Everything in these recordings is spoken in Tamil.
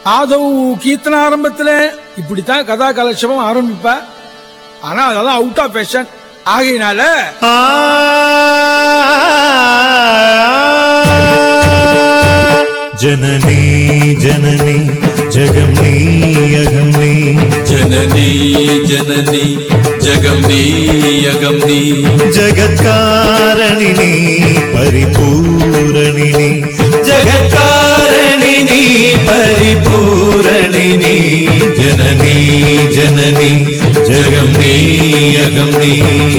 ஆதவ் கீர்த்தன ஆரம்பத்துல இப்படித்தான் கதா கலட்சணம் ஆரம்பிப்ப ஆனா அதெல்லாம் அவுட் ஆஃப் ஃபேஷன் ஆகையினால जननी जननी जगं नी अगं नी जननी जननी जगं नी अगं नी जगत्कारणिनी परिपूरणिनी जगत्कारणिनी परिपूरणिनी जननी जननी जगं नी अगं नी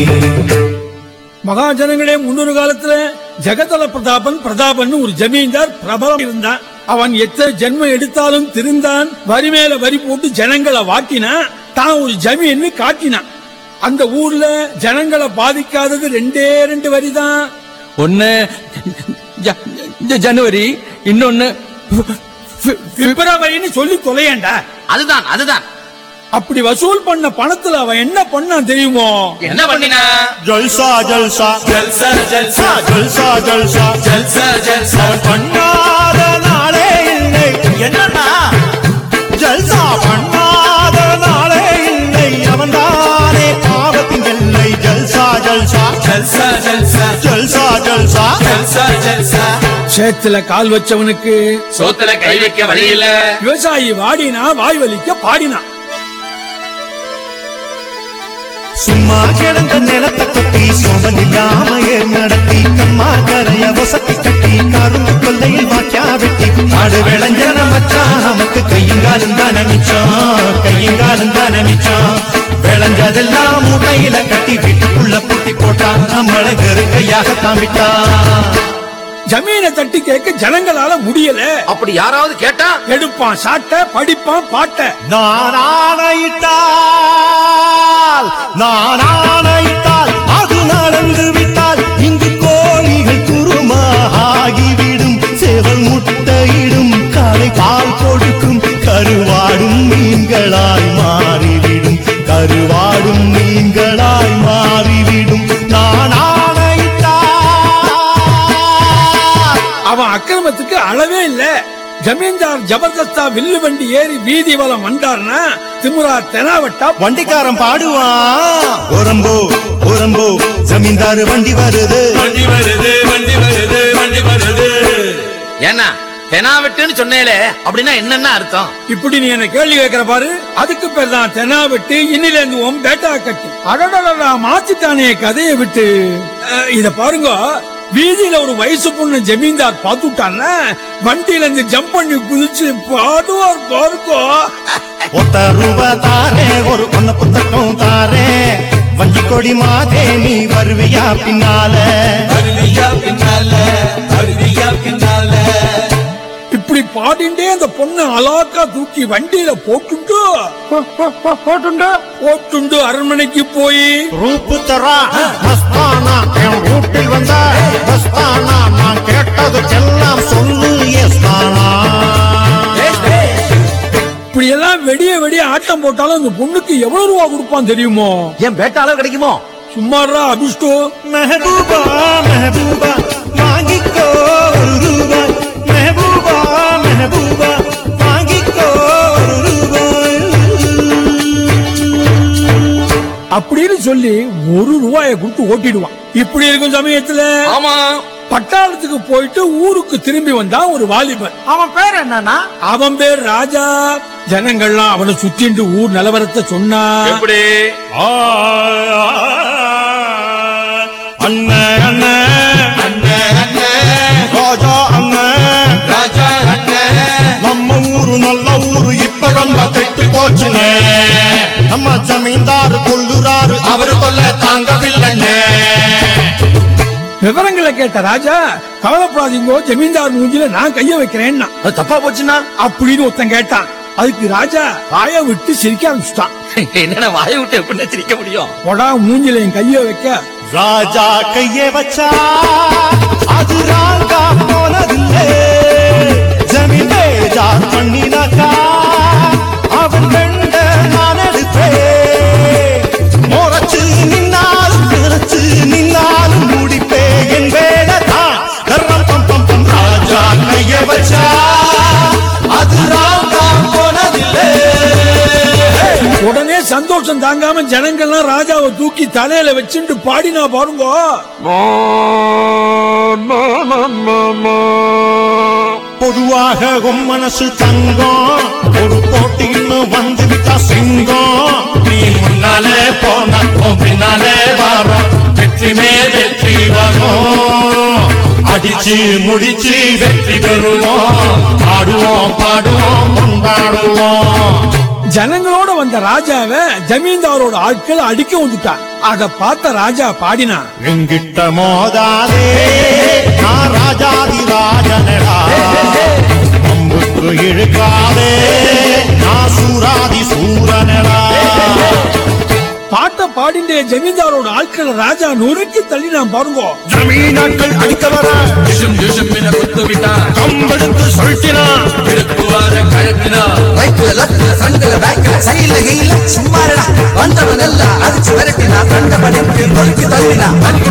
மகாஜனங்களே முன்னொரு காலத்துல ஜெகதல பிரதாபன் பிரதாபன் ஒரு ஜமீன்தார் பிரபலம் இருந்தான் அவன் எத்தனை ஜென்மம் எடுத்தாலும் திருந்தான் வரி மேல வரி போட்டு ஜனங்களை வாட்டினான் தான் ஒரு ஜமீன்னு காட்டினான் அந்த ஊர்ல ஜனங்களை பாதிக்காதது ரெண்டே ரெண்டு வரிதான் ஒன்னு ஜ- ஜ- ஜனவரி இன்னொன்னு பி- பிப்ரவரின்னு சொல்லி தொலையண்டா அதுதான் அதுதான் அப்படி வசூல் பண்ண பணத்துல அவன் என்ன பண்ணான் தெரியுமோ என்ன பண்ணினா जलसा जलसा जलसा जलसा जलसा जलसा जलसा जलसा பண்ணாத நாளே இல்லை என்னன்னா ஜல்சா பண்ணாத நாளே இல்லை அவன்தானே பாவத்தின் எல்லை ஜல்சா ஜல்சா जलसा जलसा ஜல்சா ஜல்சா जलसा जलसा சேத்துல கால் வச்சவனுக்கு சோத்துல கை வைக்க வழி இல்ல விவசாயி வாடினா வாய் வலிக்க பாடினான் சும்மா கிடந்த நிலத்தை கொட்டி சோமன் இல்லாமையே நடத்தி கம்மா கரைய வசதி கட்டி கரும்பு கொல்லையில் வாக்கியா வெட்டி ஆடு விளைஞ்சன மச்சான் நமக்கு கையங்காலும் தானே மிச்சம் கையங்காலும் தானே மிச்சம் விளைஞ்சதெல்லாம் மூட்டையில கட்டி வீட்டுக்குள்ள பூட்டி போட்டான் நம்மளை வெறு கையாக தாமிட்டான் ஜமீனை தட்டி கேட்க ஜனங்களால முடியல அப்படி யாராவது கேட்டா எடுப்பான் சாட்ட படிப்பான் பாட்ட நான் ஆணையிட்டால் நான் ஆணையிட்டால் அது நடந்து விட்டால் இங்கு கோழிகள் குருமாகிவிடும் சேவல் முட்டையிடும் காலை பால் கொடுக்கும் கருவாடும் மீன்களாய் மாறிவிடும் கருவாடும் மீன்களாய் மாறிவிடும் நான் ஆணையிட்டால் அவன் அக்கிரமத்துக்கு அளவே இல்ல ஜமீன்தார் ஜபர்தஸ்தா வில்லு வண்டி ஏறி வீதி வலம் வந்தார்னா திமுரா தெனாவட்டா வண்டிக்காரன் பாடுவான் ஒரம்போ ஒரம்போ ஜமீன்தாரு வண்டி வருது வண்டி வருது வண்டி வருது வண்டி வருது ஏன்னா தெனாவெட்டுன்னு சொன்னேலே அப்படின்னா என்னென்ன அர்த்தம் இப்படி நீ என்ன கேள்வி கேட்கிற பாரு அதுக்கு பேர் தான் தெனாவெட்டு இன்னில இருந்து உன் பேட்டா கட்டு அடடடா மாத்திட்டானே கதையை விட்டு அஹ், இத பாருங்க வீதியில ஒரு வயசு பொண்ணு ஜமீன்தார் பாத்துட்டான்னா வண்டியில இருந்து ஜம்ப் பண்ணி குதிச்சு பாடுவார் பாருங்க ஒத்த ரூபா தாரே ஒரு பொண்ண புத்தகம் தாரே வஞ்சி கொடி மாதே நீ வருவியா பின்னால அருவியா பின்னால அருவியா பின்னால இப்படி பாடிண்டே அந்த பொண்ணு அலாக்கா தூக்கி வண்டியில போட்டுண்டு போட்டுண்டு போட்டுண்டு அரண்மனைக்கு போய் ரூப்பு தரா மஸ்தானா என் ரூட்டில் வந்த மஸ்தானா நான் கேட்டதுக்கெல்லாம் சொல்லு எஸ்தானா இப்படி எல்லாம் வெடிய வெடிய ஆட்டம் போட்டாலும் அந்த பொண்ணுக்கு எவ்வளவு ரூபா கொடுப்பான் தெரியுமோ ஏன் பேட்ட அளவு கிடைக்குமோ சும்மாரா அபிஷ்டு மெஹபூபா மெஹபூபா வாங்கிக்கோ ஒரு ரூபாய் மெஹபூபா மெஹபூபா வாங்கிக்கோ ஒரு ரூபாய் அப்படின்னு சொல்லி ஒரு ரூபாயை கொடுத்து ஓட்டிடுவான் இப்படி இருக்கும் சமயத்துல ஆமா பட்டாளத்துக்கு போயிட்டு ஊருக்கு திரும்பி வந்தான் ஒரு வாலிபன் அவன் பேர் என்னன்னா அவன் பேர் ராஜா ஜனங்கள்லாம் அவனை சுத்திண்டு ஊர் நிலவரத்தை சொன்னா எப்படி அண்ணன் அண்ணன் ராஜா அண்ணன் ராஜா அண்ணன் நம்ம ஊரு நல்ல ஊரு இப்ப ரொம்ப கெட்டு போச்சுனே நம்ம ஜமீன்தாரு கொள்ளுறாரு அவரு கொல்ல தாங்கவில்லைன்னே விவரங்களை கேட்ட ராஜா கவலைப்படாதீங்கோ ஜமீன்தார் மூஞ்சில நான் கைய வைக்கிறேன்னா அது தப்பா போச்சுன்னா அப்படின்னு ஒருத்தன் கேட்டான் அதுக்கு ராஜா வாய விட்டு சிரிக்க ஆரம்பிச்சிட்டான் என்னென்ன வாயை விட்டு எப்படி சிரிக்க முடியும் போடா மூஞ்சில என் கைய வைக்க ராஜா கைய வச்சா அது ராங்கா போனதில்லை ஜமீன் பேஜார் பண்ணினாக்கா அவன் கண்ட நான் எடுப்பேன் முறைச்சு நின்னாலும் நினைச்சு நின்னாலும் முடிப்பே என் வேலைதான் கர்ரம் பம் பம் பம் ராஜா கைய வச்சா அது ராங்கா சந்தோஷம் தாங்காம ஜனங்கள்லாம் ராஜாவை தூக்கி தலையில வச்சுட்டு பாடினா பாருங்க பொதுவாக உன் மனசு தங்கம் ஒரு போட்டின்னு வந்து விட்டா சிங்கம் நீ முன்னாலே போன உன் பின்னாலே வாரோம் வெற்றி மே வெற்றி வரும் அடிச்சு முடிச்சு வெற்றி பெறுவோம் ஆடுவோம் பாடுவோம் கொண்டாடுவோம் ஜனங்களோட வந்த ராஜாவை ஜமீன்தாரோட ஆட்கள் அடிக்க வந்துட்டான் அத பார்த்த ராஜா பாடினான் எங்கிட்ட மோதாதே நான் ராஜாதி ராஜனடா அம்புக்கு இழுக்காதே நான் சூராதி சூரனடா பாட்ட பாடிண்டே ஜமீன்தாரோட ஆட்களை ராஜா நொறுக்கி தள்ளினான் பாருங்க ஜமீனாக்கள் அடிக்க வர டிஷும் டிஷும் என குத்து விட்டான் கம்பெடுத்து சொல்லினான் எடுக்குவார கழப்பினான் ரைட்ல லெஃப்ட்ல ஃப்ரண்ட்ல பேக்ல சைடுல கீழ சும்மாடா வந்தவன் எல்லாம் அடிச்சு விரட்டினா கண்டபடிக்கு கொலுக்கி தள்ளினா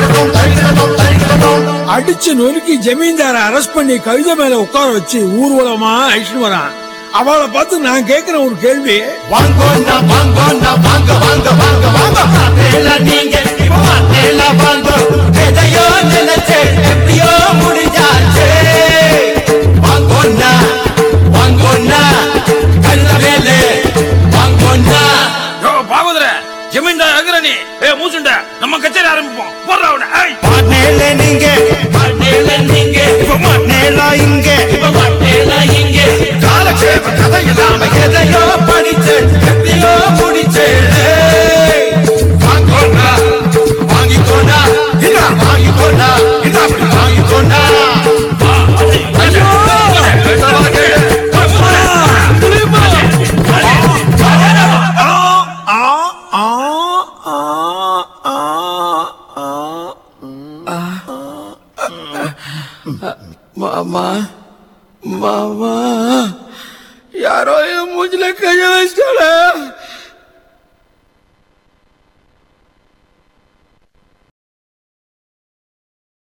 அடிச்சு நொறுக்கி ஜமீன்தார அரெஸ்ட் பண்ணி கழுத மேல உட்கார வச்சு ஊர்வலமா அழிச்சுட்டு வரான் அவளை பார்த்து நான் கேட்கிற ஒரு கேள்வி வாங்கோண்ணா வாங்கோண்ணா வாங்க வாங்க வாங்க வாங்க மாட்டேல நீங்க இப்ப மாட்டேல வாங்க எதையோ நினைச்சே எப்படியோ முடிஞ்சாச்சே வாங்கோண்ணா வாங்கோண்ணா கல்ல வேலே வாங்கோண்ணா பாகோதர ஜமீன்தார் அகரணி ஏ மூசுண்ட நம்ம கச்சேரி ஆரம்பிப்போம் போடுற அவனை ஏய் மாட்டேல நீங்க மாட்டேல நீங்க இப்ப மாட்டேலா இங்க இப்ப மாட்டேல இங்க காலக்ஷேப கதை இல்லாம எதையோ படிச்சே எப்படியோ முடிச்சே வாங்கோண்ணா வாங்கிக்கோண்ணா இதா வாங்கிக்கோண்ணா இதா அப்படி வாங்கிக்கோண்ணா மாமா மாமா யாரோ என் மூஞ்சில கைய வச்சிட்டால